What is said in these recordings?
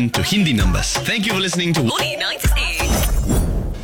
to Hindi numbers. Thank you for listening to Morning 98.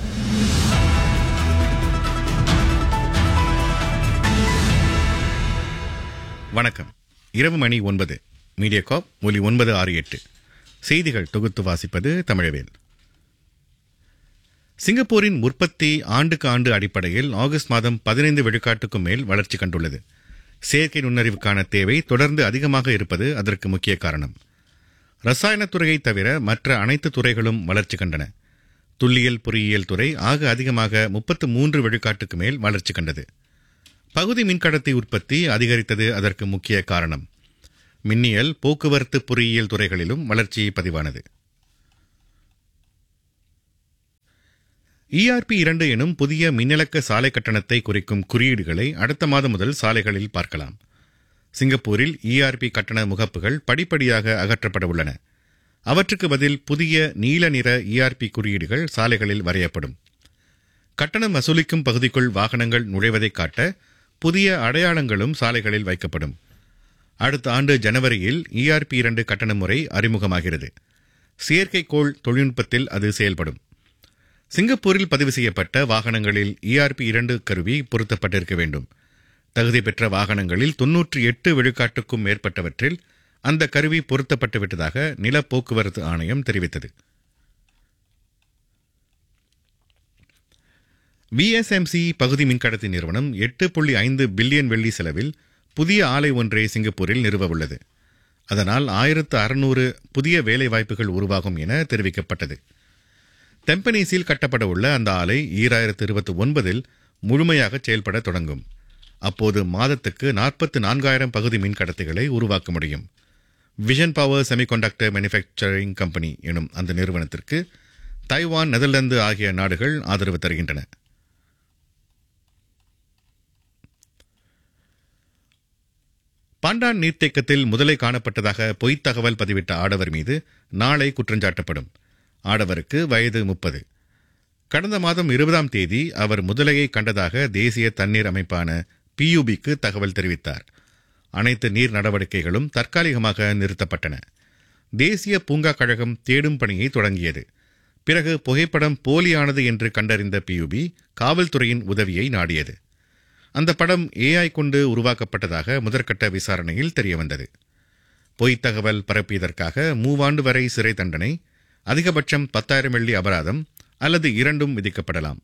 வணக்கம் இரவு மணி ஒன்பது மீடியா காப் ஒலி ஒன்பது ஆறு எட்டு செய்திகள் தொகுத்து வாசிப்பது தமிழவேல் சிங்கப்பூரின் உற்பத்தி ஆண்டுக்கு ஆண்டு அடிப்படையில் ஆகஸ்ட் மாதம் பதினைந்து விழுக்காட்டுக்கும் மேல் வளர்ச்சி கண்டுள்ளது செயற்கை நுண்ணறிவுக்கான தேவை தொடர்ந்து அதிகமாக இருப்பது அதற்கு முக்கிய காரணம் ரசாயனத் துறையை தவிர மற்ற அனைத்து துறைகளும் வளர்ச்சி கண்டன துல்லியல் பொறியியல் துறை ஆக அதிகமாக முப்பத்து மூன்று விழுக்காட்டுக்கு மேல் வளர்ச்சி கண்டது பகுதி மின்கடத்தி உற்பத்தி அதிகரித்தது அதற்கு முக்கிய காரணம் மின்னியல் போக்குவரத்து பொறியியல் துறைகளிலும் வளர்ச்சி பதிவானது இஆர்பி இரண்டு எனும் புதிய மின்னலக்க சாலை கட்டணத்தை குறிக்கும் குறியீடுகளை அடுத்த மாதம் முதல் சாலைகளில் பார்க்கலாம் சிங்கப்பூரில் இஆர்பி கட்டண முகப்புகள் படிப்படியாக அகற்றப்பட உள்ளன அவற்றுக்கு பதில் புதிய நீல நிற இஆர்பி குறியீடுகள் சாலைகளில் வரையப்படும் கட்டணம் வசூலிக்கும் பகுதிக்குள் வாகனங்கள் நுழைவதை காட்ட புதிய அடையாளங்களும் சாலைகளில் வைக்கப்படும் அடுத்த ஆண்டு ஜனவரியில் இஆர்பி இரண்டு கட்டண முறை அறிமுகமாகிறது செயற்கைக்கோள் தொழில்நுட்பத்தில் அது செயல்படும் சிங்கப்பூரில் பதிவு செய்யப்பட்ட வாகனங்களில் இஆர்பி இரண்டு கருவி பொருத்தப்பட்டிருக்க வேண்டும் தகுதி பெற்ற வாகனங்களில் தொன்னூற்றி எட்டு விழுக்காட்டுக்கும் மேற்பட்டவற்றில் அந்த கருவி பொருத்தப்பட்டு விட்டதாக நில போக்குவரத்து ஆணையம் தெரிவித்தது விஎஸ்எம்சி பகுதி மின்கடத்தி நிறுவனம் எட்டு புள்ளி ஐந்து பில்லியன் வெள்ளி செலவில் புதிய ஆலை ஒன்றை சிங்கப்பூரில் நிறுவ உள்ளது அதனால் ஆயிரத்து அறுநூறு புதிய வேலைவாய்ப்புகள் உருவாகும் என தெரிவிக்கப்பட்டது தெம்பனீஸில் கட்டப்பட உள்ள அந்த ஆலை ஈராயிரத்து இருபத்தி ஒன்பதில் முழுமையாக செயல்பட தொடங்கும் அப்போது மாதத்துக்கு நாற்பத்து நான்காயிரம் பகுதி மின்கடத்திகளை உருவாக்க முடியும் vision power semiconductor manufacturing company எனும் அந்த நிறுவனத்திற்கு தைவான் நெதர்லாந்து ஆகிய நாடுகள் ஆதரவு தருகின்றன பாண்டான் நீர்த்தேக்கத்தில் முதலை காணப்பட்டதாக பொய்த் தகவல் பதிவிட்ட ஆடவர் மீது நாளை குற்றஞ்சாட்டப்படும் ஆடவருக்கு வயது முப்பது கடந்த மாதம் இருபதாம் தேதி அவர் முதலையை கண்டதாக தேசிய தண்ணீர் அமைப்பான பியூபிக்கு தகவல் தெரிவித்தார் அனைத்து நீர் நடவடிக்கைகளும் தற்காலிகமாக நிறுத்தப்பட்டன தேசிய பூங்கா கழகம் தேடும் பணியை தொடங்கியது பிறகு புகைப்படம் போலியானது என்று கண்டறிந்த பியூபி காவல்துறையின் உதவியை நாடியது அந்த படம் ஏஐ கொண்டு உருவாக்கப்பட்டதாக முதற்கட்ட விசாரணையில் தெரியவந்தது பொய்த் தகவல் பரப்பியதற்காக மூவாண்டு வரை சிறை தண்டனை அதிகபட்சம் பத்தாயிரம் வெள்ளி அபராதம் அல்லது இரண்டும் விதிக்கப்படலாம்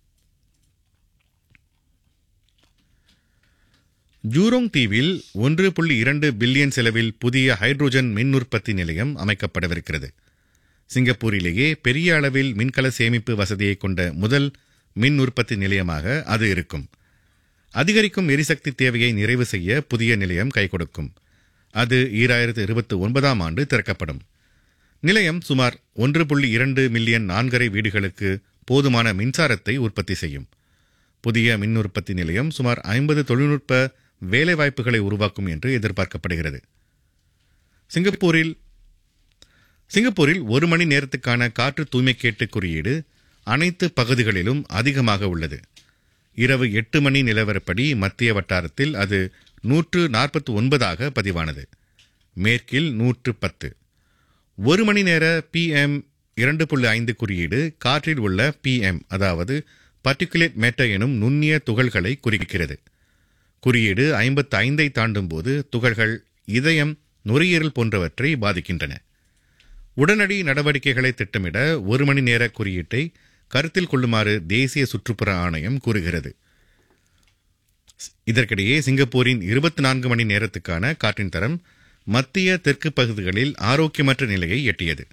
ஜூரோங் தீவில் ஒன்று புள்ளி இரண்டு பில்லியன் செலவில் புதிய ஹைட்ரோஜன் மின் உற்பத்தி நிலையம் அமைக்கப்படவிருக்கிறது சிங்கப்பூரிலேயே பெரிய அளவில் மின்கல சேமிப்பு வசதியை கொண்ட முதல் மின் உற்பத்தி நிலையமாக அது இருக்கும் அதிகரிக்கும் எரிசக்தி தேவையை நிறைவு செய்ய புதிய நிலையம் கை கொடுக்கும் அது ஈராயிரத்து இருபத்தி ஒன்பதாம் ஆண்டு திறக்கப்படும் நிலையம் சுமார் ஒன்று புள்ளி இரண்டு மில்லியன் நான்கரை வீடுகளுக்கு போதுமான மின்சாரத்தை உற்பத்தி செய்யும் புதிய மின் உற்பத்தி நிலையம் சுமார் ஐம்பது தொழில்நுட்ப வேலைவாய்ப்புகளை உருவாக்கும் என்று எதிர்பார்க்கப்படுகிறது சிங்கப்பூரில் சிங்கப்பூரில் ஒரு மணி நேரத்துக்கான காற்று தூய்மை கேட்டு குறியீடு அனைத்து பகுதிகளிலும் அதிகமாக உள்ளது இரவு எட்டு மணி நிலவரப்படி மத்திய வட்டாரத்தில் அது நூற்று நாற்பத்தி ஒன்பதாக பதிவானது மேற்கில் நூற்று பத்து ஒரு மணி நேர பிஎம் இரண்டு புள்ளி ஐந்து குறியீடு காற்றில் உள்ள பிஎம் அதாவது பர்டிகுலேட் மேட்டர் எனும் நுண்ணிய துகள்களை குறிக்கிறது குறியீடு ஐம்பத்து ஐந்தை தாண்டும் போது துகள்கள் இதயம் நுரையீரல் போன்றவற்றை பாதிக்கின்றன உடனடி நடவடிக்கைகளை திட்டமிட ஒரு மணி நேர குறியீட்டை கருத்தில் கொள்ளுமாறு தேசிய சுற்றுப்புற ஆணையம் கூறுகிறது இதற்கிடையே சிங்கப்பூரின் இருபத்தி நான்கு மணி நேரத்துக்கான காற்றின் தரம் மத்திய தெற்கு பகுதிகளில் ஆரோக்கியமற்ற நிலையை எட்டியது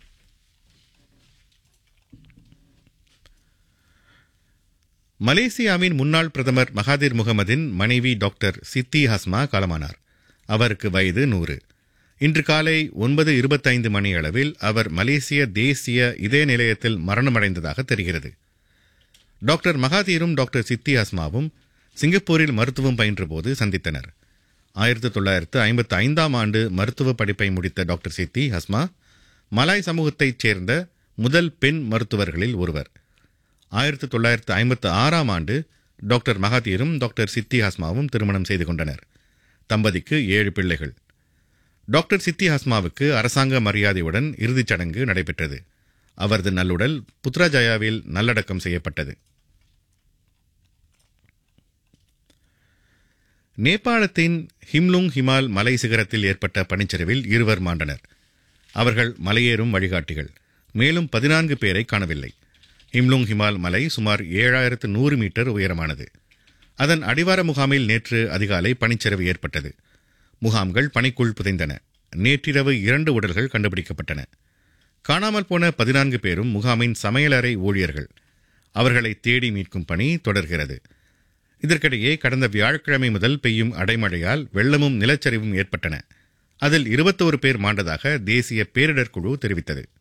மலேசியாவின் முன்னாள் பிரதமர் மகாதீர் முகமதின் மனைவி டாக்டர் சித்தி ஹஸ்மா காலமானார் அவருக்கு வயது நூறு இன்று காலை ஒன்பது இருபத்தைந்து மணி அளவில் அவர் மலேசிய தேசிய இதய நிலையத்தில் மரணமடைந்ததாக தெரிகிறது டாக்டர் மகாதீரும் டாக்டர் சித்தி ஹஸ்மாவும் சிங்கப்பூரில் மருத்துவம் பயின்றபோது சந்தித்தனர் ஆயிரத்தி தொள்ளாயிரத்து ஐம்பத்தி ஐந்தாம் ஆண்டு மருத்துவ படிப்பை முடித்த டாக்டர் சித்தி ஹஸ்மா மலாய் சமூகத்தைச் சேர்ந்த முதல் பெண் மருத்துவர்களில் ஒருவர் ஆயிரத்தி தொள்ளாயிரத்து ஐம்பத்து ஆறாம் ஆண்டு டாக்டர் மகாதீரும் டாக்டர் சித்தி ஹஸ்மாவும் திருமணம் செய்து கொண்டனர் தம்பதிக்கு ஏழு பிள்ளைகள் டாக்டர் சித்தி ஹஸ்மாவுக்கு அரசாங்க மரியாதையுடன் இறுதிச் சடங்கு நடைபெற்றது அவரது நல்லுடல் புத்ராஜயாவில் நல்லடக்கம் செய்யப்பட்டது நேபாளத்தின் ஹிம்லுங் ஹிமால் மலை சிகரத்தில் ஏற்பட்ட பனிச்சரிவில் இருவர் மாண்டனர் அவர்கள் மலையேறும் வழிகாட்டிகள் மேலும் பதினான்கு பேரை காணவில்லை ஹிம்லுங் ஹிமால் மலை சுமார் ஏழாயிரத்து நூறு மீட்டர் உயரமானது அதன் அடிவார முகாமில் நேற்று அதிகாலை பனிச்சரிவு ஏற்பட்டது முகாம்கள் பனிக்குள் புதைந்தன நேற்றிரவு இரண்டு உடல்கள் கண்டுபிடிக்கப்பட்டன காணாமல் போன பதினான்கு பேரும் முகாமின் சமையலறை ஊழியர்கள் அவர்களை தேடி மீட்கும் பணி தொடர்கிறது இதற்கிடையே கடந்த வியாழக்கிழமை முதல் பெய்யும் அடைமழையால் வெள்ளமும் நிலச்சரிவும் ஏற்பட்டன அதில் இருபத்தோரு பேர் மாண்டதாக தேசிய பேரிடர் குழு தெரிவித்தது